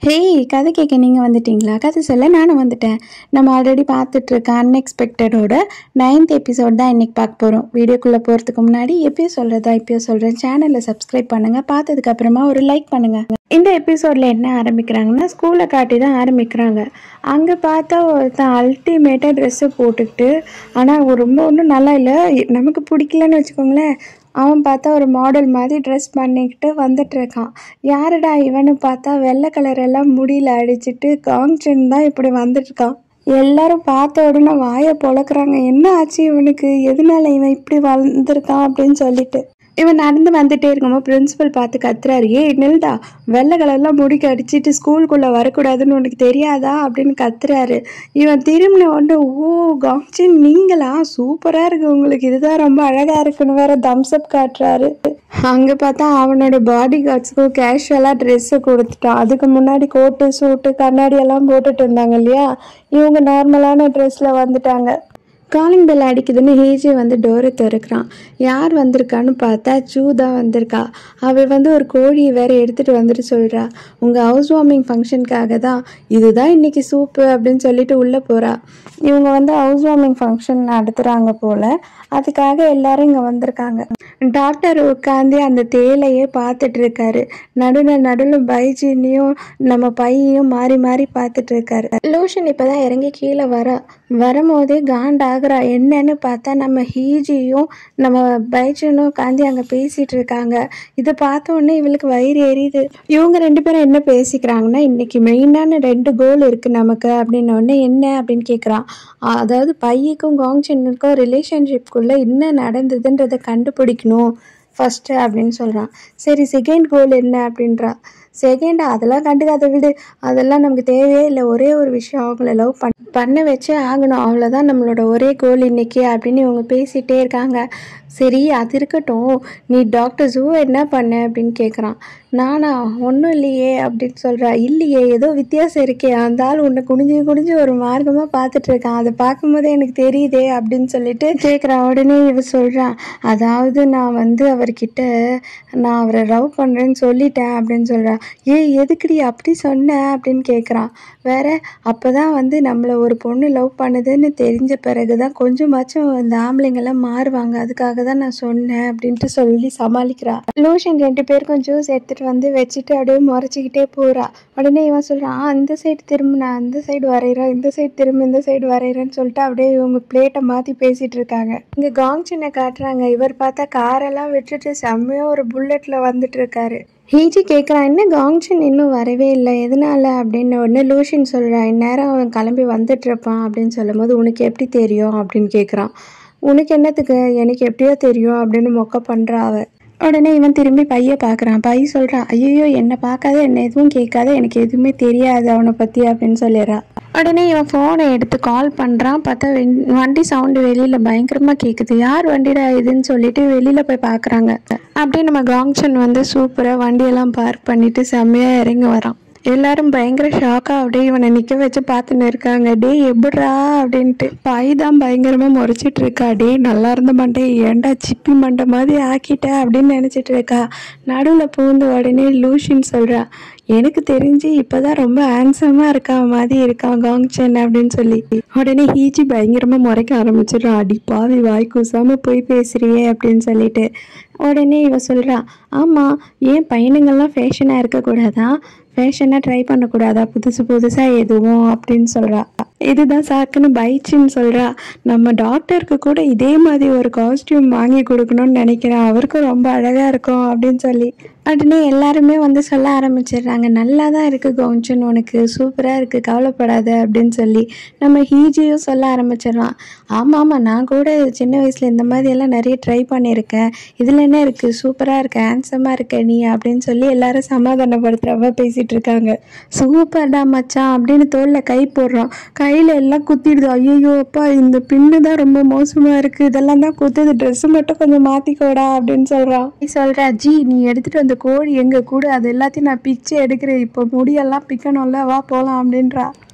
hey கதை கேட்க நீங்கள் வந்துட்டீங்களா கதை சொல்ல நானும் வந்துட்டேன் நம்ம ஆல்ரெடி பார்த்துட்ருக்க அன்எக்ஸ்பெக்டடோட நைன்த் எபிசோட் தான் இன்றைக்கி பார்க்க போகிறோம் வீடியோக்குள்ளே போகிறதுக்கு முன்னாடி எப்பயோ சொல்கிறதா இப்பயோ சொல்கிறேன் சேனலில் சப்ஸ்கிரைப் பண்ணுங்கள் பார்த்ததுக்கப்புறமா ஒரு லைக் பண்ணுங்கள் இந்த எபிசோடில் என்ன ஆரம்பிக்கிறாங்கன்னா ஸ்கூலை காட்டி தான் ஆரம்பிக்கிறாங்க அங்கே பார்த்தா ஒருத்தன் அல்டிமேட்டாக ட்ரெஸ்ஸை போட்டுக்கிட்டு ஆனால் ரொம்ப ஒன்றும் நல்லா இல்லை நமக்கு பிடிக்கலன்னு வச்சுக்கோங்களேன் அவன் பார்த்தா ஒரு மாடல் மாதிரி ட்ரெஸ் பண்ணிக்கிட்டு வந்துட்டு இருக்கான் யாருடா இவனு பார்த்தா வெள்ளை கலர் எல்லாம் முடியல அடிச்சிட்டு காங்சன் தான் இப்படி வந்துட்டு இருக்கான் எல்லாரும் பார்த்த உடனே வாயை பொழக்கிறாங்க என்ன ஆச்சு இவனுக்கு எதனால இவன் இப்படி வந்திருக்கான் அப்படின்னு சொல்லிட்டு இவன் நடந்து வந்துட்டே இருக்கும்போது பிரின்சிபல் பார்த்து கத்துறாரு ஏய் நில்டா வெள்ளை கலர்லாம் முடிக்க அடிச்சிட்டு ஸ்கூலுக்குள்ளே வரக்கூடாதுன்னு உனக்கு தெரியாதா அப்படின்னு கத்துறாரு இவன் திரும்பின உடனே ஓ காங்சின் நீங்களா சூப்பராக இருக்கு உங்களுக்கு இதுதான் ரொம்ப அழகாக இருக்குன்னு வேற தம்ஸ் அப் காட்டுறாரு அங்கே பார்த்தா அவனோட பாடி கார்ட்ஸுக்கும் கேஷுவலாக ட்ரெஸ்ஸை கொடுத்துட்டான் அதுக்கு முன்னாடி கோட்டு சூட்டு கண்ணாடி எல்லாம் போட்டுட்டு இருந்தாங்க இல்லையா இவங்க நார்மலான ட்ரெஸ்ஸில் வந்துட்டாங்க காலிங் பெல் அடிக்குதுன்னு ஹேஜி வந்து டோரை திறக்கிறான் யார் வந்திருக்கான்னு பார்த்தா சூ தான் வந்திருக்கா அவள் வந்து ஒரு கோழியை வேற எடுத்துகிட்டு வந்துட்டு சொல்கிறா உங்கள் ஹவுஸ் வார்மிங் ஃபங்க்ஷனுக்காக தான் இதுதான் இன்னைக்கு சூப்பு அப்படின்னு சொல்லிட்டு உள்ளே போகிறா இவங்க வந்து ஹவுஸ் வார்மிங் ஃபங்க்ஷன் நடத்துகிறாங்க போல் அதுக்காக எல்லாரும் இங்கே வந்திருக்காங்க டாக்டர் உட்காந்து அந்த தேலையே பார்த்துட்டு இருக்காரு நடுவில் நடுவில் பைஜினியும் நம்ம பையையும் மாறி மாறி பார்த்துட்டு இருக்காரு லோஷன் இப்போதான் இறங்கி கீழே வரா வரும்போதே காண்டாகிறா என்னன்னு பார்த்தா நம்ம ஹீஜியும் நம்ம பைஜனும் உட்காந்து அங்கே பேசிட்டு இருக்காங்க இதை பார்த்த உடனே இவளுக்கு வயிறு எரியுது இவங்க ரெண்டு பேரும் என்ன பேசிக்கிறாங்கன்னா இன்னைக்கு மெயினான ரெண்டு கோல் இருக்கு நமக்கு அப்படின்ன உடனே என்ன அப்படின்னு கேட்குறான் அதாவது பையக்கும் காங்சனுக்கும் ரிலேஷன்ஷிப்குள்ளே என்ன நடந்ததுன்றதை கண்டுபிடிக்கணும் ஃபஸ்ட்டு அப்படின்னு சொல்கிறான் சரி செகண்ட் கோல் என்ன அப்படின்றா செகண்ட் அதெல்லாம் கண்டுக்காத விடு அதெல்லாம் நமக்கு தேவையே இல்லை ஒரே ஒரு விஷயம் அவங்கள லவ் பண் பண்ண வச்சே ஆகணும் அவ்வளோதான் நம்மளோட ஒரே கோல் இன்னைக்கு அப்படின்னு இவங்க பேசிகிட்டே இருக்காங்க சரி அது இருக்கட்டும் நீ டாக்டர் ஜூ என்ன பண்ண அப்படின்னு கேட்குறான் நானா ஒன்றும் இல்லையே அப்படின்னு சொல்கிறா இல்லையே ஏதோ வித்தியாசம் இருக்கே அந்த ஆள் உன்னை குனிஞ்சு குனிஞ்சு ஒரு மார்க்கமாக பார்த்துட்டு இருக்கான் அதை பார்க்கும்போதே எனக்கு தெரியுதே அப்படின்னு சொல்லிட்டு கேட்குறா உடனே இவ சொல்கிறான் அதாவது நான் வந்து அவர்கிட்ட நான் அவரை லவ் பண்ணுறேன்னு சொல்லிட்டேன் அப்படின்னு சொல்கிறா ஏய் எதுக்குடி அப்படி சொன்ன அப்படின்னு கேட்குறான் வேற அப்போ தான் வந்து நம்மளை ஒரு பொண்ணு லவ் பண்ணுதுன்னு தெரிஞ்ச பிறகு தான் கொஞ்சமாச்சும் இந்த ஆம்பளைங்கெல்லாம் மாறுவாங்க அதுக்காக தான் நான் சொன்னேன் அப்படின்ட்டு சொல்லி சமாளிக்கிறா லோஷன் ரெண்டு பேருக்கும் ஜூஸ் எடுத்துகிட்டு வந்து வச்சுட்டு அப்படியே முறைச்சிக்கிட்டே போகிறா உடனே இவன் சொல்கிறான் அந்த சைடு திரும்ப நான் அந்த சைடு வரைகிறேன் இந்த சைடு திரும்ப இந்த சைடு வரைகிறேன்னு சொல்லிட்டு அப்படியே இவங்க பிளேட்டை மாற்றி பேசிகிட்டு இருக்காங்க இங்கே காங்சினை காட்டுறாங்க இவர் பார்த்தா காரெல்லாம் விட்டுட்டு செம்மையாக ஒரு புல்லட்டில் வந்துட்டு இருக்காரு ஹீஜி கேட்குறான் என்ன காங்ஷன் இன்னும் வரவே இல்லை எதனால அப்படின்னு உடனே லூஷின் சொல்கிறான் இந்நேரம் அவன் கிளம்பி வந்துட்டு இருப்பான் அப்படின்னு சொல்லும் போது உனக்கு எப்படி தெரியும் அப்படின்னு கேட்குறான் உனக்கு என்னத்துக்கு எனக்கு எப்படியோ தெரியும் அப்படின்னு மொக்க பண்ணுறா அவ உடனே இவன் திரும்பி பைய பார்க்குறான் பை சொல்கிறான் ஐயோ என்னை பார்க்காத என்ன எதுவும் கேட்காத எனக்கு எதுவுமே தெரியாது அவனை பற்றி அப்படின்னு சொல்லிடுறா உடனே இவன் ஃபோனை எடுத்து கால் பண்ணுறான் பார்த்தா வெண்- வண்டி சவுண்டு வெளியில் பயங்கரமாக கேட்குது யார் வண்டிடா இதுன்னு சொல்லிட்டு வெளியில் போய் பார்க்குறாங்க அப்படியே நம்ம காங்ஷன் வந்து சூப்பராக வண்டியெல்லாம் பார்க் பண்ணிட்டு செம்மையாக இறங்கி வரான் எல்லாரும் பயங்கர ஷாக்காக அப்படியே இவனை நிற்க வச்சு பார்த்துன்னு இருக்காங்க டேய் எப்படிரா அப்படின்ட்டு பாய் தான் பயங்கரமாக முறைச்சிட்டு இருக்கா டேய் நல்லா இருந்த மண்டே ஏன்டா சிப்பி மண்டை மாதிரி ஆக்கிட்ட அப்படின்னு நினச்சிட்டு இருக்கா நடுவில் பூந்து உடனே லூஷின்னு சொல்கிறா எனக்கு தெரிஞ்சு இப்போதான் ரொம்ப ஹேண்ட்ஸமாக இருக்கா மாதிரி இருக்கான் காங்சன் அப்படின்னு சொல்லி உடனே ஹீஜி பயங்கரமாக முறைக்க ஆரம்பிச்சிடுறான் அடி பாவி வாய் கூசாமல் போய் பேசுறியே அப்படின்னு சொல்லிட்டு உடனே இவ சொல்கிறா ஆமாம் ஏன் பையனுங்கள்லாம் ஃபேஷனாக இருக்கக்கூடாதா ஃபேஷனாக ட்ரை பண்ணக்கூடாதா புதுசு புதுசாக எதுவும் அப்படின்னு சொல்கிறா இதுதான் சாக்குன்னு பைச்சின்னு சொல்கிறா நம்ம டாக்டருக்கு கூட இதே மாதிரி ஒரு காஸ்டியூம் வாங்கி கொடுக்கணும்னு நினைக்கிறேன் அவருக்கும் ரொம்ப அழகாக இருக்கும் அப்படின்னு சொல்லி உடனே எல்லாருமே வந்து சொல்ல ஆரம்பிச்சிடுறாங்க நல்லா தான் இருக்குது கவுன்சன் உனக்கு சூப்பராக இருக்குது கவலைப்படாத அப்படின்னு சொல்லி நம்ம ஹீஜியும் சொல்ல ஆரம்பிச்சிடலாம் ஆமாம் ஆமாம் நான் கூட சின்ன வயசில் இந்த மாதிரி எல்லாம் நிறைய ட்ரை பண்ணியிருக்கேன் இதில் என்ன இருக்குது சூப்பராக இருக்க ஹேண்ட்ஸமாக இருக்க நீ அப்படின்னு சொல்லி எல்லாரும் சமாதானப்படுத்துகிறவ பேசிகிட்டு இருக்காங்க சூப்பர்டா மச்சான் அப்படின்னு தோளில் கை போடுறோம் கையில் எல்லாம் குத்திடுது ஐயோ அப்பா இந்த பின்னு தான் ரொம்ப மோசமாக இருக்குது இதெல்லாம் தான் குத்துது ட்ரெஸ்ஸு மட்டும் கொஞ்சம் மாற்றிக்கோடா அப்படின்னு சொல்கிறான் நீ சொல்கிறா ஜி நீ எடுத்துகிட்டு வந்த கோழி எங்கே கூட அது எல்லாத்தையும் நான் பிச்சு எடுக்கிறேன் இப்போ முடியெல்லாம் பிக்கணும்ல வா போகலாம் அப்படின்றா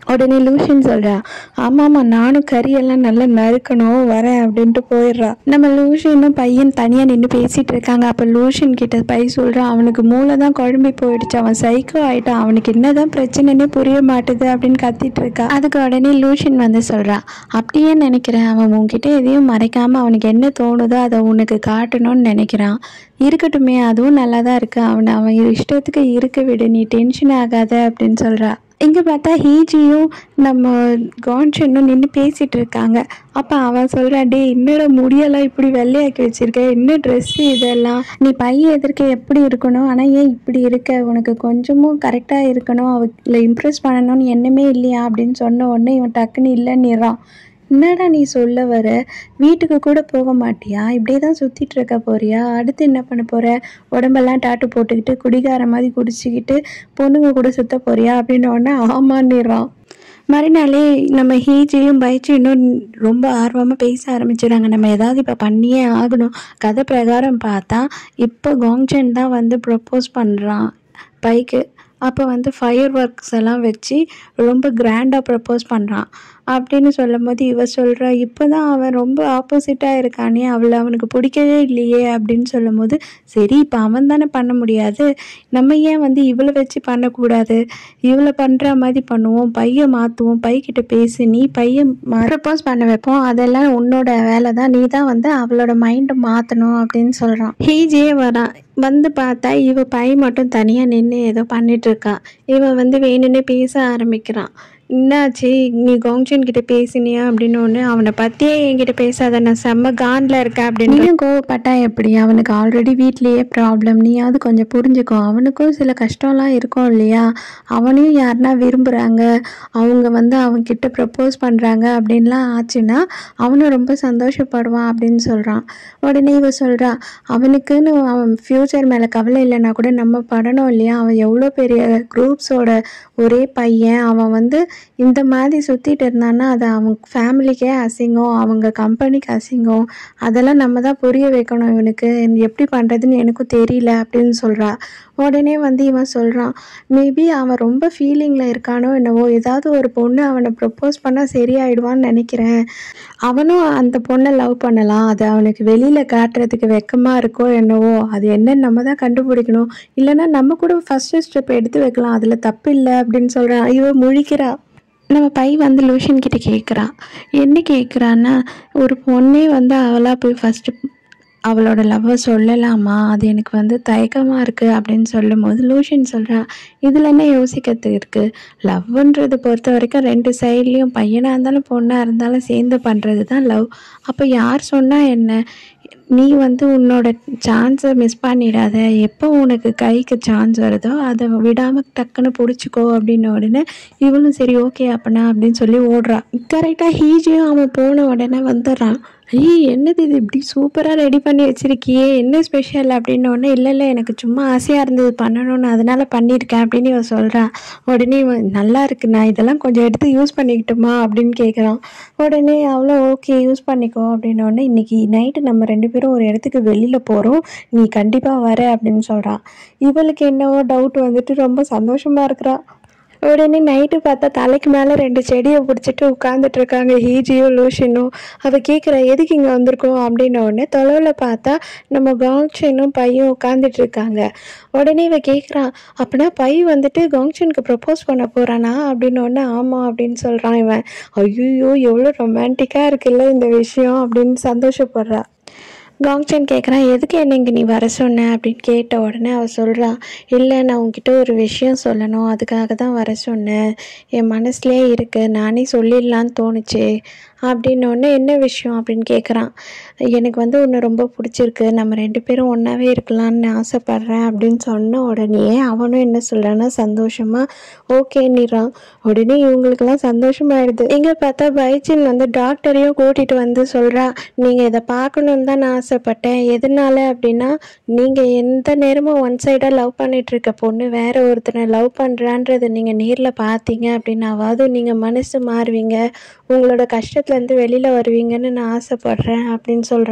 உடனே லூஷன் சொல்றா ஆமாம்மா நானும் கறியெல்லாம் நல்லா நறுக்கணும் வரேன் அப்படின்ட்டு போயிடுறா நம்ம லூஷனும் பையன் தனியாக நின்று பேசிட்டு இருக்காங்க அப்போ லூஷன் கிட்ட பை சொல்கிறான் அவனுக்கு மூளை தான் குழம்பி போயிடுச்சு அவன் சைக்கோ ஆயிட்டான் அவனுக்கு என்னதான் பிரச்சனைன்னே புரிய மாட்டுது அப்படின்னு கத்திட்டு இருக்கா அதுக்கு உடனே லூஷன் வந்து சொல்றா அப்படியே நினைக்கிறேன் அவன் உன்கிட்ட எதையும் மறைக்காம அவனுக்கு என்ன தோணுதோ அதை உனக்கு காட்டணும்னு நினைக்கிறான் இருக்கட்டுமே அதுவும் நல்லா தான் இருக்கு அவனை அவன் இஷ்டத்துக்கு இருக்க விடு நீ டென்ஷன் ஆகாத அப்படின்னு சொல்றா இங்கே பார்த்தா ஹீஜியும் நம்ம கான்ஷனும் நின்று பேசிகிட்டு இருக்காங்க அப்போ அவன் சொல்கிறா டே என்னோட முடியெல்லாம் இப்படி வெள்ளையாக்கி வச்சிருக்க என்ன ட்ரெஸ்ஸு இதெல்லாம் நீ பையன் எதிர்க்க எப்படி இருக்கணும் ஆனால் ஏன் இப்படி இருக்க உனக்கு கொஞ்சமும் கரெக்டாக இருக்கணும் அவளை இம்ப்ரெஸ் பண்ணணும்னு எண்ணமே இல்லையா அப்படின்னு சொன்ன உடனே இவன் டக்குன்னு இல்லைன்னுறான் என்னடா நீ சொல்ல வர வீட்டுக்கு கூட போக மாட்டியா இப்படியே தான் சுற்றிட்டு இருக்க போறியா அடுத்து என்ன பண்ண போற உடம்பெல்லாம் டாட்டு போட்டுக்கிட்டு குடிகார மாதிரி குடிச்சிக்கிட்டு பொண்ணுங்க கூட சுத்த போறியா அப்படின்ன உடனே ஆமான்னுறான் மறுநாளே நம்ம ஹீஜியும் பைச்சியும் ரொம்ப ஆர்வமாக பேச ஆரம்பிச்சிடுறாங்க நம்ம ஏதாவது இப்போ பண்ணியே ஆகணும் கதை பிரகாரம் பார்த்தா இப்போ கோங்சன் தான் வந்து ப்ரப்போஸ் பண்ணுறான் பைக்கு அப்போ வந்து ஃபயர் ஒர்க்ஸ் எல்லாம் வச்சு ரொம்ப கிராண்டாக ப்ரப்போஸ் பண்ணுறான் அப்படின்னு சொல்லும் போது இவ சொல்கிறா இப்போ தான் அவன் ரொம்ப ஆப்போசிட்டாக இருக்கானே அவளை அவனுக்கு பிடிக்கவே இல்லையே அப்படின்னு சொல்லும் போது சரி இப்போ அவன் தானே பண்ண முடியாது நம்ம ஏன் வந்து இவளை வச்சு பண்ணக்கூடாது இவளை பண்ணுற மாதிரி பண்ணுவோம் பையன் மாற்றுவோம் பைக்கிட்ட பேசி நீ பையன் ப்ரப்போஸ் பண்ண வைப்போம் அதெல்லாம் உன்னோட வேலை தான் நீ தான் வந்து அவளோட மைண்டை மாற்றணும் அப்படின்னு சொல்கிறான் ஹீஜே வரான் வந்து பார்த்தா இவ பை மட்டும் தனியாக நின்று ஏதோ பண்ணிட்டு இருக்கா இவன் வந்து வேணும்னே பேச ஆரம்பிக்கிறான் என்னாச்சு நீ கோங்சன் கிட்ட பேசினியா அப்படின்னு ஒன்று அவனை பற்றியே என்கிட்ட பேசாத நான் செம்ம காண்டில் இருக்கேன் அப்படின்னு நீயும் கோவப்பட்டா எப்படி அவனுக்கு ஆல்ரெடி வீட்லேயே ப்ராப்ளம் நீயாவது கொஞ்சம் புரிஞ்சுக்கோ அவனுக்கும் சில கஷ்டம்லாம் இருக்கும் இல்லையா அவனையும் யாருன்னா விரும்புகிறாங்க அவங்க வந்து அவன்கிட்ட ப்ரப்போஸ் பண்ணுறாங்க அப்படின்லாம் ஆச்சுன்னா அவனும் ரொம்ப சந்தோஷப்படுவான் அப்படின்னு சொல்கிறான் உடனே இவ சொல்கிறா அவனுக்குன்னு அவன் ஃப்யூச்சர் மேலே கவலை இல்லைன்னா கூட நம்ம படணும் இல்லையா அவன் எவ்வளோ பெரிய குரூப்ஸோட ஒரே பையன் அவன் வந்து இந்த மாதிரி சுற்றிட்டு இருந்தான்னா அது அவங்க ஃபேமிலிக்கே அசிங்கம் அவங்க கம்பெனிக்கு அசிங்கம் அதெல்லாம் நம்ம தான் புரிய வைக்கணும் இவனுக்கு எப்படி பண்ணுறதுன்னு எனக்கும் தெரியல அப்படின்னு சொல்கிறா உடனே வந்து இவன் சொல்கிறான் மேபி அவன் ரொம்ப ஃபீலிங்கில் இருக்கானோ என்னவோ ஏதாவது ஒரு பொண்ணு அவனை ப்ரப்போஸ் பண்ணால் சரியாயிடுவான்னு நினைக்கிறேன் அவனும் அந்த பொண்ணை லவ் பண்ணலாம் அது அவனுக்கு வெளியில் காட்டுறதுக்கு வெக்கமாக இருக்கோ என்னவோ அது என்னன்னு நம்ம தான் கண்டுபிடிக்கணும் இல்லைன்னா நம்ம கூட ஃபஸ்ட்டு ஸ்டெப் எடுத்து வைக்கலாம் அதில் தப்பு இல்லை அப்படின்னு சொல்கிறான் இவ முழிக்கிறா நம்ம பை வந்து லூஷன் கிட்ட கேட்குறா என்ன கேட்குறான்னா ஒரு பொண்ணே வந்து அவளாக போய் ஃபஸ்ட்டு அவளோட லவ்வை சொல்லலாமா அது எனக்கு வந்து தயக்கமாக இருக்குது அப்படின்னு சொல்லும் போது லூஷன் சொல்கிறா இதில் என்ன யோசிக்கிறது இருக்குது லவ்ன்றது பொறுத்த வரைக்கும் ரெண்டு சைட்லேயும் பையனாக இருந்தாலும் பொண்ணாக இருந்தாலும் சேர்ந்து பண்ணுறது தான் லவ் அப்போ யார் சொன்னால் என்ன நீ வந்து உன்னோட சான்ஸை மிஸ் பண்ணிடாத எப்போ உனக்கு கைக்கு சான்ஸ் வருதோ அதை விடாமல் டக்குன்னு பிடிச்சிக்கோ அப்படின்ன உடனே இவளும் சரி ஓகே அப்பனா அப்படின்னு சொல்லி ஓடுறா கரெக்டாக ஹீஜியும் அவன் போன உடனே வந்துடுறான் ஐய் என்னது இது இப்படி சூப்பராக ரெடி பண்ணி வச்சிருக்கியே என்ன ஸ்பெஷல் அப்படின்ன உடனே இல்லை இல்லை எனக்கு சும்மா ஆசையாக இருந்தது பண்ணணும்னு அதனால பண்ணியிருக்கேன் அப்படின்னு இவன் சொல்கிறா உடனே இவன் நல்லா இருக்கு நான் இதெல்லாம் கொஞ்சம் எடுத்து யூஸ் பண்ணிக்கிட்டுமா அப்படின்னு கேட்குறான் உடனே அவ்வளோ ஓகே யூஸ் பண்ணிக்கோ அப்படின்ன உடனே இன்னைக்கு நைட்டு நம்ம ரெண்டு பேரும் ஒரு இடத்துக்கு வெளியில் போகிறோம் நீ கண்டிப்பாக வர அப்படின்னு சொல்கிறான் இவளுக்கு என்னவோ டவுட் வந்துட்டு ரொம்ப சந்தோஷமாக இருக்கிறா உடனே நைட்டு பார்த்தா தலைக்கு மேலே ரெண்டு செடியை பிடிச்சிட்டு உட்காந்துட்டு இருக்காங்க ஹீஜியும் லூஷினும் அவள் கேட்குற எதுக்கு இங்கே வந்திருக்கோம் அப்படின்ன உடனே தொலைவில் பார்த்தா நம்ம காங்ஷனும் பையும் உட்காந்துட்டு இருக்காங்க உடனே இவ கேட்குறான் அப்படின்னா பை வந்துட்டு காங்ஷனுக்கு ப்ரப்போஸ் பண்ண போகிறானா அப்படின்னு உடனே ஆமாம் அப்படின்னு சொல்கிறான் இவன் ஐயோ எவ்வளோ ரொமான்டிக்காக இருக்குல்ல இந்த விஷயம் அப்படின்னு சந்தோஷப்படுறா காங்சன் கேட்குறான் எதுக்கு என்ன இங்கே நீ வர சொன்ன அப்படின்னு கேட்ட உடனே அவள் சொல்கிறா இல்லை நான் உன்கிட்ட ஒரு விஷயம் சொல்லணும் அதுக்காக தான் வர சொன்னேன் என் மனசுலேயே இருக்கு நானே சொல்லிடலான்னு தோணுச்சு அப்படின்ன உடனே என்ன விஷயம் அப்படின்னு கேட்குறான் எனக்கு வந்து உன்னை ரொம்ப பிடிச்சிருக்கு நம்ம ரெண்டு பேரும் ஒன்றாவே இருக்கலாம்னு ஆசைப்பட்றேன் அப்படின்னு சொன்ன உடனே அவனும் என்ன சொல்கிறான்னா சந்தோஷமாக ஓகேன்னிறான் உடனே இவங்களுக்கெல்லாம் சந்தோஷமாயிடுது எங்கே பார்த்தா பைச்சின் வந்து டாக்டரையும் கூட்டிகிட்டு வந்து சொல்கிறா நீங்கள் இதை பார்க்கணுன்னு தான் நான் ஆசைப்பட்டேன் எதனால அப்படின்னா நீங்கள் எந்த நேரமும் ஒன் சைடாக லவ் பண்ணிட்டு இருக்க பொண்ணு வேற ஒருத்தனை லவ் பண்ணுறான்றதை நீங்கள் நேரில் பார்த்தீங்க அப்படின்னாவது நீங்கள் மனசு மாறுவீங்க உங்களோட கஷ்டத்துலேருந்து வெளியில் வருவீங்கன்னு நான் ஆசைப்பட்றேன் அப்படின்னு சொல்கிறா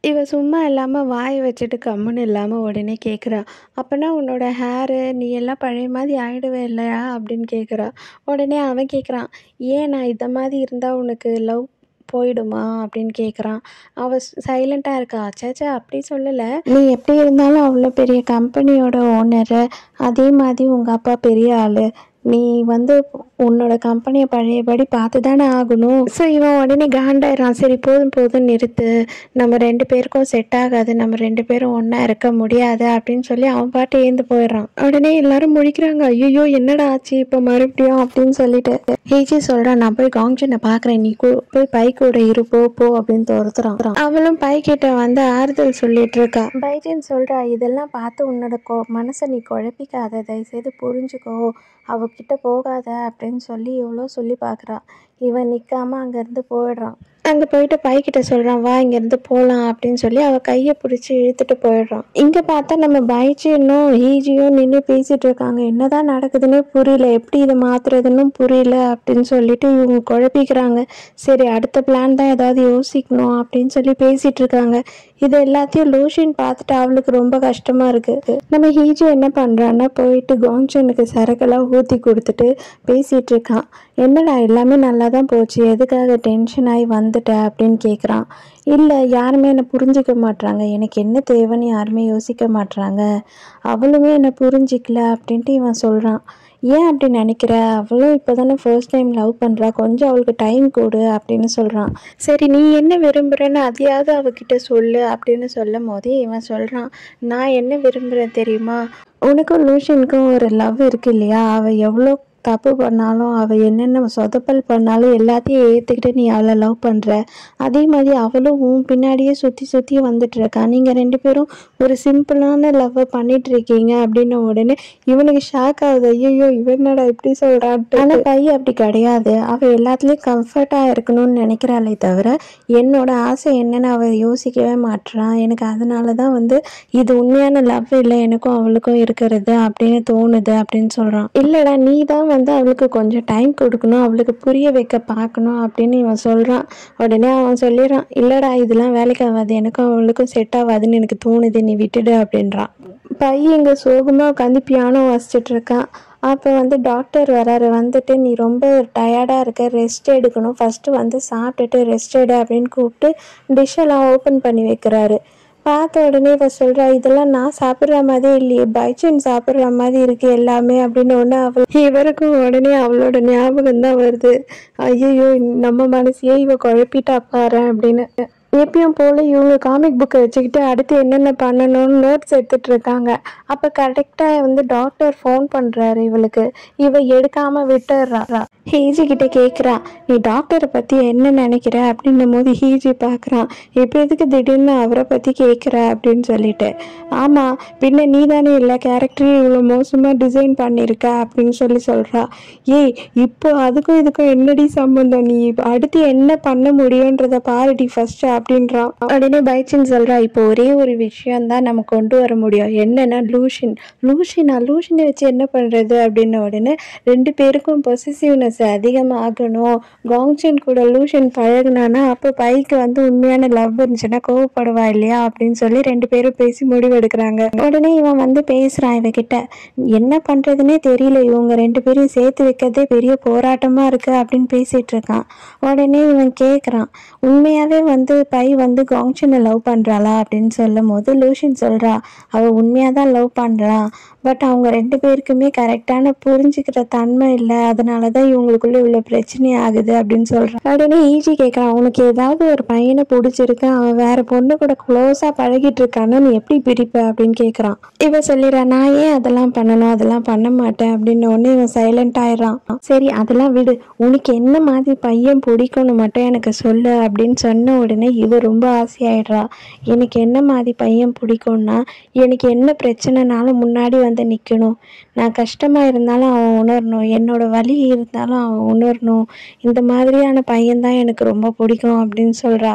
இவ சும்மா இல்லாமல் வாயை வச்சுட்டு கம்முன்னு இல்லாமல் உடனே கேட்குறா அப்போனா உன்னோட ஹேரு நீ எல்லாம் பழைய மாதிரி ஆயிடுவே இல்லையா அப்படின்னு கேட்குறா உடனே அவன் கேட்குறான் ஏன் நான் இதை மாதிரி இருந்தால் உனக்கு லவ் போயிடுமா அப்படின்னு கேட்குறான் அவள் சைலண்ட்டாக இருக்கா சேச்சா அப்படி சொல்லலை நீ எப்படி இருந்தாலும் அவ்வளோ பெரிய கம்பெனியோட ஓனரு அதே மாதிரி உங்கள் அப்பா பெரிய ஆள் நீ வந்து உன்னோட கம்பெனியை பழையபடி பார்த்து தானே ஆகணும் ஸோ இவன் உடனே காண்டாயிரான் சரி போதும் போதும் நிறுத்து நம்ம ரெண்டு பேருக்கும் செட் ஆகாது நம்ம ரெண்டு பேரும் ஒன்றா இருக்க முடியாது அப்படின்னு சொல்லி அவன் பாட்டு ஏந்து போயிடுறான் உடனே எல்லாரும் முழிக்கிறாங்க ஐயோ என்னடா ஆச்சு இப்போ மறுபடியும் அப்படின்னு சொல்லிட்டு ஹேஜி சொல்கிறான் நான் போய் காங்ஜனை பார்க்குறேன் நீ கூ போய் பை கூட இரு போ போ அப்படின்னு துரத்துறான் அவளும் பை கிட்ட வந்து ஆறுதல் சொல்லிட்டு இருக்கா பைஜன் சொல்கிறா இதெல்லாம் பார்த்து உன்னோட கொ மனசை நீ குழப்பிக்காத தயவுசெய்து புரிஞ்சுக்கோ அவகிட்ட போகாத அப்படின்னு சொல்லி இவ்வளோ சொல்லி பார்க்குறா இவன் நிற்காம அங்கேருந்து போயிடுறான் அங்கே போயிட்டு பைக்கிட்ட சொல்கிறான் வா இங்கேருந்து போகலாம் அப்படின்னு சொல்லி அவள் கையை பிடிச்சி இழுத்துட்டு போயிடுறான் இங்கே பார்த்தா நம்ம பைஜியும் ஹீஜியும் நின்று பேசிகிட்டு இருக்காங்க என்னதான் நடக்குதுன்னே புரியல எப்படி இதை மாற்றுறதுன்னு புரியல அப்படின்னு சொல்லிட்டு இவங்க குழப்பிக்கிறாங்க சரி அடுத்த பிளான் தான் ஏதாவது யோசிக்கணும் அப்படின்னு சொல்லி பேசிகிட்டு இருக்காங்க இது எல்லாத்தையும் லூஷின் பார்த்துட்டு அவளுக்கு ரொம்ப கஷ்டமாக இருக்குது நம்ம ஹீஜி என்ன பண்ணுறான்னா போயிட்டு கோங்சனுக்கு சரக்கெல்லாம் ஊற்றி கொடுத்துட்டு பேசிகிட்டு இருக்கான் என்னடா எல்லாமே நல்லா தான் போச்சு எதுக்காக டென்ஷன் ஆகி வந்துட்ட அப்படின்னு கேட்குறான் இல்லை யாருமே என்னை புரிஞ்சிக்க மாட்றாங்க எனக்கு என்ன தேவைன்னு யாருமே யோசிக்க மாட்றாங்க அவளுமே என்னை புரிஞ்சிக்கல அப்படின்ட்டு இவன் சொல்கிறான் ஏன் அப்படி நினைக்கிற அவளும் இப்போ தானே ஃபர்ஸ்ட் டைம் லவ் பண்ணுறா கொஞ்சம் அவளுக்கு டைம் கொடு அப்படின்னு சொல்கிறான் சரி நீ என்ன விரும்புகிறேன்னு அதையாவது அவகிட்ட சொல்லு அப்படின்னு சொல்லும் போதே இவன் சொல்கிறான் நான் என்ன விரும்புகிறேன் தெரியுமா உனக்கும் லூஷனுக்கும் ஒரு லவ் இருக்கு இல்லையா அவள் எவ்வளோ தப்பு பண்ணாலும் அவள் என்னென்ன சொதப்பல் பண்ணாலும் எல்லாத்தையும் ஏற்றுக்கிட்டு நீ அவளை லவ் பண்ணுற அதே மாதிரி அவளும் உன் பின்னாடியே சுற்றி சுற்றி வந்துட்டு இருக்கா நீங்கள் ரெண்டு பேரும் ஒரு சிம்பிளான லவ்வை பண்ணிட்டு இருக்கீங்க அப்படின்ன உடனே இவனுக்கு ஷாக் ஆகுது ஐயோ இவனடா இப்படி சொல்கிறான்ட்டு ஆனால் பையன் அப்படி கிடையாது அவள் எல்லாத்துலேயும் கம்ஃபர்ட்டாக இருக்கணும்னு நினைக்கிறாளே தவிர என்னோட ஆசை என்னன்னு அவள் யோசிக்கவே மாட்றான் எனக்கு அதனால தான் வந்து இது உண்மையான லவ் இல்லை எனக்கும் அவளுக்கும் இருக்கிறது அப்படின்னு தோணுது அப்படின்னு சொல்கிறான் இல்லைடா நீ தான் வந்து அவளுக்கு கொஞ்சம் டைம் கொடுக்கணும் அவளுக்கு புரிய வைக்க பார்க்கணும் அப்படின்னு இவன் சொல்கிறான் உடனே அவன் சொல்லிடுறான் இல்லைடா இதெல்லாம் வேலைக்கு ஆகாது எனக்கும் அவளுக்கும் செட் ஆகாதுன்னு எனக்கு தோணுது நீ விட்டுடு அப்படின்றான் பையன் இங்கே சோகமாக உட்காந்து பியானோ வாசிச்சுட்டு இருக்கான் அப்போ வந்து டாக்டர் வராரு வந்துட்டு நீ ரொம்ப டயர்டாக இருக்க ரெஸ்ட் எடுக்கணும் ஃபஸ்ட்டு வந்து சாப்பிட்டுட்டு ரெஸ்ட் எடு அப்படின்னு கூப்பிட்டு டிஷ்ஷெல்லாம் ஓப்பன் பண்ணி வைக்கிறாரு பார்த்த உடனே இவ சொல்கிறா இதெல்லாம் நான் சாப்பிட்ற மாதிரி இல்லையே பைச்சன் சாப்பிட்ற மாதிரி இருக்கு எல்லாமே அப்படின்னு ஒன்று அவள் இவருக்கும் உடனே அவளோட ஞாபகம் தான் வருது ஐயோ நம்ம மனசையே இவ குழப்பிட்டா பாரு அப்படின்னு எப்பயும் போல் இவங்க காமிக் புக்கை வச்சுக்கிட்டு அடுத்து என்னென்ன பண்ணணும்னு நோட்ஸ் எடுத்துட்டு இருக்காங்க அப்போ கரெக்டாக வந்து டாக்டர் ஃபோன் பண்ணுறாரு இவளுக்கு இவ எடுக்காமல் விட்டுடுறா ஹீஜி கிட்ட கேட்குறா நீ டாக்டரை பற்றி என்ன நினைக்கிற அப்படின்னும் போது ஹீஜி பார்க்குறான் இப்போ எதுக்கு திடீர்னு அவரை பற்றி கேட்குற அப்படின்னு சொல்லிட்டு ஆமாம் பின்ன நீ தானே இல்லை கேரக்டரையும் இவ்வளோ மோசமாக டிசைன் பண்ணியிருக்க அப்படின்னு சொல்லி சொல்கிறா ஏய் இப்போ அதுக்கும் இதுக்கும் என்னடி சம்பந்தம் நீ அடுத்து என்ன பண்ண முடியுன்றத பாருடி ஃபர்ஸ்ட் அப்படின்றான் உடனே பைச்சின் சொல்றா இப்போ ஒரே ஒரு விஷயம் தான் நம்ம கொண்டு வர முடியும் என்னன்னா லூஷின் லூஷினா லூஷினை வச்சு என்ன பண்றது அப்படின்ன உடனே ரெண்டு பேருக்கும் பொசிசிவ்னஸ் அதிகமாகணும் காங்சன் கூட லூஷன் பழகுனானா அப்போ பைக்கு வந்து உண்மையான லவ் இருந்துச்சுன்னா கோவப்படுவா இல்லையா அப்படின்னு சொல்லி ரெண்டு பேரும் பேசி முடிவெடுக்கிறாங்க உடனே இவன் வந்து பேசுறான் இவகிட்ட என்ன பண்றதுன்னே தெரியல இவங்க ரெண்டு பேரையும் சேர்த்து வைக்கிறதே பெரிய போராட்டமா இருக்கு அப்படின்னு பேசிட்டு இருக்கான் உடனே இவன் கேட்குறான் உண்மையாவே வந்து பை வந்து காங்சனை லவ் பண்றாளா அப்படின்னு சொல்லும் போது லூஷன் சொல்றா அவ உண்மையா தான் லவ் பண்றா பட் அவங்க ரெண்டு பேருக்குமே கரெக்டான புரிஞ்சுக்கிற தன்மை இல்லை அதனால தான் இவங்களுக்குள்ள இவ்வளோ பிரச்சனை ஆகுது அப்படின்னு சொல்றான் உடனே ஈஜி கேட்குறான் உனக்கு ஏதாவது ஒரு பையனை பிடிச்சிருக்கு அவன் வேற பொண்ணு கூட க்ளோஸாக பழகிட்டு இருக்கான்னு நீ எப்படி பிரிப்ப அப்படின்னு கேட்குறான் இவன் சொல்லிடுறா நான் ஏன் அதெல்லாம் பண்ணணும் அதெல்லாம் பண்ண மாட்டேன் அப்படின்னு உடனே இவன் சைலண்ட் ஆயிடுறான் சரி அதெல்லாம் விடு உனக்கு என்ன மாதிரி பையன் பிடிக்கும்னு மட்டும் எனக்கு சொல்லு அப்படின்னு சொன்ன உடனே இவ ரொம்ப ஆசையாயிடுறா எனக்கு என்ன மாதிரி பையன் பிடிக்கும்னா எனக்கு என்ன பிரச்சனைனாலும் முன்னாடி வந்து நிற்கணும் நான் கஷ்டமாக இருந்தாலும் அவன் உணரணும் என்னோட வலி இருந்தாலும் அவன் உணரணும் இந்த மாதிரியான பையன்தான் எனக்கு ரொம்ப பிடிக்கும் அப்படின்னு சொல்கிறா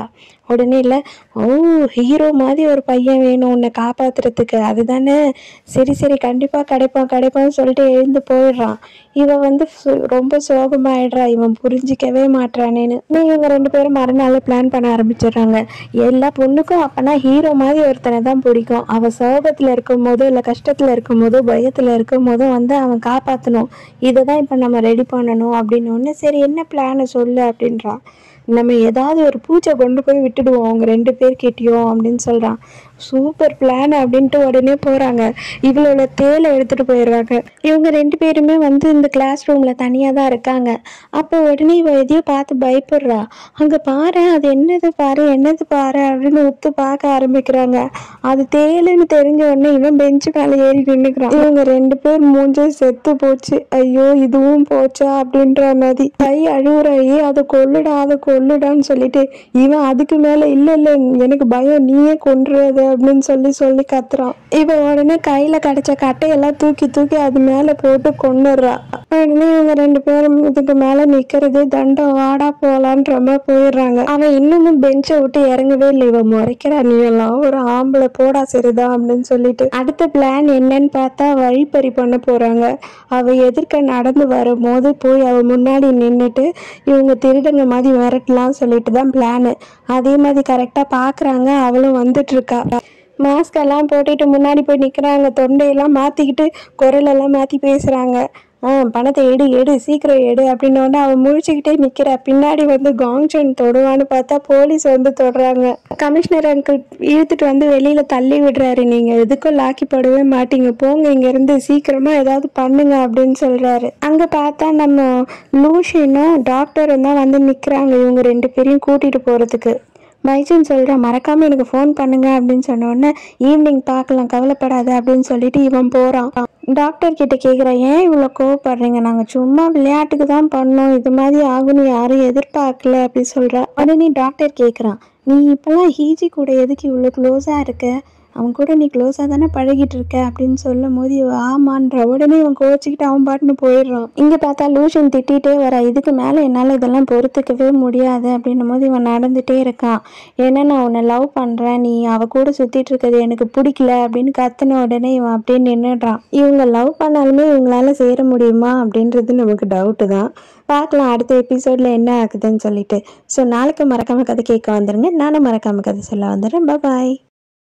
உடனே இல்லை ஓ ஹீரோ மாதிரி ஒரு பையன் வேணும் உன்னை காப்பாத்துறதுக்கு அதுதானே சரி சரி கண்டிப்பாக கிடைப்பான் கிடைப்பான்னு சொல்லிட்டு எழுந்து போயிடுறான் இவன் வந்து சு- ரொம்ப சோகமாயிடுறா இவன் புரிஞ்சிக்கவே மாட்றானேன்னு இன்னும் இவங்க ரெண்டு பேரும் மறுநாள் பிளான் பண்ண ஆரம்பிச்சிடுறாங்க எல்லா பொண்ணுக்கும் அப்பனா ஹீரோ மாதிரி ஒருத்தனை தான் பிடிக்கும் அவன் சோகத்தில் இருக்கும் போதோ இல்லை கஷ்டத்தில் இருக்கும் போதோ பயத்தில் இருக்கும் போதோ வந்து அவன் காப்பாற்றணும் இதை தான் இப்போ நம்ம ரெடி பண்ணணும் அப்படின்னு ஒன்று சரி என்ன பிளானை சொல்லு அப்படின்றான் நம்ம ஏதாவது ஒரு பூச்சை கொண்டு போய் விட்டுடுவோம் அவங்க ரெண்டு பேர்கிட்டயும் அப்படின்னு சொல்கிறான் சூப்பர் பிளான் அப்படின்ட்டு உடனே போகிறாங்க இவளோட தேலை எடுத்துகிட்டு போயிடுறாங்க இவங்க ரெண்டு பேருமே வந்து இந்த கிளாஸ் ரூமில் தனியாக தான் இருக்காங்க அப்போ உடனே இவ எதையோ பார்த்து பயப்படுறா அங்கே பாரு அது என்னது பாரு என்னது பாரு அப்படின்னு உத்து பார்க்க ஆரம்பிக்கிறாங்க அது தேலுன்னு தெரிஞ்ச உடனே இவன் பெஞ்சு மேலே ஏறி நின்றுக்கிறான் இவங்க ரெண்டு பேர் மூஞ்சும் செத்து போச்சு ஐயோ இதுவும் போச்சா அப்படின்ற மாதிரி கை அழுகுறாயே அதை கொல்லுடா அதை கொல்லுடான்னு சொல்லிட்டு இவன் அதுக்கு மேலே இல்லை இல்லை எனக்கு பயம் நீயே கொன்றுறது அப்படின்னு சொல்லி சொல்லி கத்துறான் இவன் உடனே கையில் கிடைச்ச கட்டையெல்லாம் தூக்கி தூக்கி அது மேலே போட்டு கொண்டுடுறா உடனே இவங்க ரெண்டு பேரும் இதுக்கு மேலே நிற்கிறது தண்டம் வாடா போலான்ற மாதிரி போயிடுறாங்க அவன் இன்னமும் பெஞ்சை விட்டு இறங்கவே இல்லை இவன் முறைக்கிறா நீ எல்லாம் ஒரு ஆம்பளை போடா சரிதான் அப்படின்னு சொல்லிட்டு அடுத்த பிளான் என்னன்னு பார்த்தா வழிப்பறி பண்ண போறாங்க அவ எதிர்க்க நடந்து வரும்போது போய் அவ முன்னாடி நின்றுட்டு இவங்க திருடங்க மாதிரி மிரட்டலாம் சொல்லிட்டு தான் பிளானு அதே மாதிரி கரெக்டாக பார்க்குறாங்க அவளும் வந்துட்டு இருக்கா மாஸ்க் எல்லாம் போட்டுட்டு முன்னாடி போய் நிற்கிறாங்க தொண்டையெல்லாம் மாற்றிக்கிட்டு குரலெல்லாம் மாற்றி பேசுகிறாங்க ஆ பணத்தை எடு எடு சீக்கிரம் எடு அப்படின்னு உடனே அவன் முழிச்சுக்கிட்டே நிற்கிறா பின்னாடி வந்து காங்சன் தொடுவான்னு பார்த்தா போலீஸ் வந்து தொடுறாங்க கமிஷனர் அங்கிள் இழுத்துட்டு வந்து வெளியில் தள்ளி விடுறாரு நீங்கள் எதுக்கும் லாக்கி போடவே மாட்டீங்க போங்க இங்கேருந்து சீக்கிரமாக ஏதாவது பண்ணுங்க அப்படின்னு சொல்கிறாரு அங்கே பார்த்தா நம்ம லூஷினும் டாக்டரும் தான் வந்து நிற்கிறாங்க இவங்க ரெண்டு பேரையும் கூட்டிகிட்டு போகிறதுக்கு மைசூன் சொல்கிறான் மறக்காமல் எனக்கு ஃபோன் பண்ணுங்க அப்படின்னு சொன்ன உடனே ஈவினிங் பார்க்கலாம் கவலைப்படாத அப்படின்னு சொல்லிட்டு இவன் போகிறான் டாக்டர் கிட்ட கேட்குறேன் ஏன் இவ்வளோ கோவப்படுறீங்க நாங்கள் சும்மா விளையாட்டுக்கு தான் பண்ணோம் இது மாதிரி ஆகும்னு யாரும் எதிர்பார்க்கல அப்படி சொல்கிறா உடனே டாக்டர் கேட்குறான் நீ இப்போல்லாம் ஹீஜி கூட எதுக்கு இவ்வளோ க்ளோஸாக இருக்க அவன் கூட நீ க்ளோஸாக தானே பழகிட்டு இருக்க அப்படின்னு சொல்லும் போது இவ ஆமான்ற உடனே இவன் கோச்சிக்கிட்டு அவன் பாட்டுன்னு போயிடுறான் இங்கே பார்த்தா லூஷன் திட்டிகிட்டே வரா இதுக்கு மேலே என்னால் இதெல்லாம் பொறுத்துக்கவே முடியாது அப்படின்னும் போது இவன் நடந்துகிட்டே இருக்கான் ஏன்னா நான் உன்னை லவ் பண்ணுறேன் நீ அவ கூட சுற்றிட்டு இருக்கிறது எனக்கு பிடிக்கல அப்படின்னு கத்துன உடனே இவன் அப்படியே நின்றுடுறான் இவங்க லவ் பண்ணாலுமே இவங்களால சேர முடியுமா அப்படின்றது நமக்கு டவுட்டு தான் பார்க்கலாம் அடுத்த எபிசோடில் என்ன ஆகுதுன்னு சொல்லிட்டு ஸோ நாளைக்கு மறக்காம கதை கேட்க வந்துடுங்க நானும் மறக்காம கதை சொல்ல வந்துடுறேன் பாய்